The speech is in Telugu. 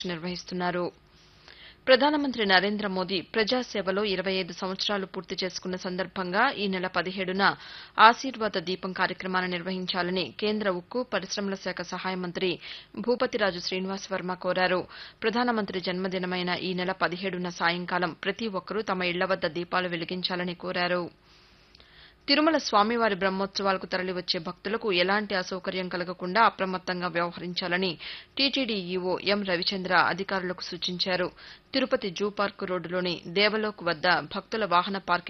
నిర్వహిస్తున్నారు ప్రధానమంత్రి నరేంద్ర మోదీ ప్రజాసేవలో ఇరవై ఐదు సంవత్సరాలు పూర్తి చేసుకున్న సందర్భంగా ఈ నెల పదిహేడున ఆశీర్వాద దీపం కార్యక్రమాన్ని నిర్వహించాలని కేంద్ర ఉక్కు పరిశమల శాఖ సహాయ మంత్రి భూపతిరాజు శ్రీనివాస్ వర్మ కోరారు ప్రధానమంత్రి జన్మదినమైన ఈ నెల పదిహేడున సాయంకాలం ప్రతి ఒక్కరూ తమ ఇళ్ల వద్ద దీపాలు వెలిగించాలని కోరారు తిరుమల స్వామివారి బ్రహ్మోత్సవాలకు తరలివచ్చే భక్తులకు ఎలాంటి అసౌకర్యం కలగకుండా అప్రమత్తంగా వ్యవహరించాలని టీటీడీ ఈవో ఎం రవిచంద్ర అధికారులకు సూచించారు తిరుపతి జూ పార్కు రోడ్డులోని దేవలోక్ వద్ద భక్తుల వాహన పార్కింగ్